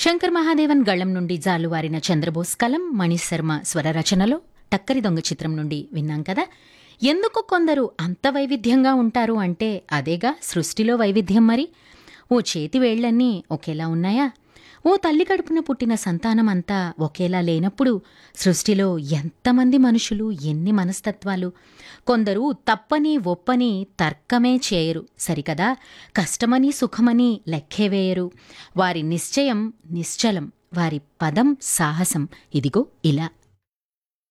శంకర్ మహాదేవన్ గళం నుండి జాలువారిన చంద్రబోస్ కలం మణిశర్మ స్వర రచనలో టక్కరి దొంగ చిత్రం నుండి విన్నాం కదా ఎందుకు కొందరు అంత వైవిధ్యంగా ఉంటారు అంటే అదేగా సృష్టిలో వైవిధ్యం మరి ఓ చేతి వేళ్లన్నీ ఒకేలా ఉన్నాయా ఓ తల్లి కడుపున పుట్టిన సంతానం అంతా ఒకేలా లేనప్పుడు సృష్టిలో ఎంతమంది మనుషులు ఎన్ని మనస్తత్వాలు కొందరు తప్పని ఒప్పని తర్కమే చేయరు సరికదా కష్టమని సుఖమని లెక్కే వేయరు వారి నిశ్చయం నిశ్చలం వారి పదం సాహసం ఇదిగో ఇలా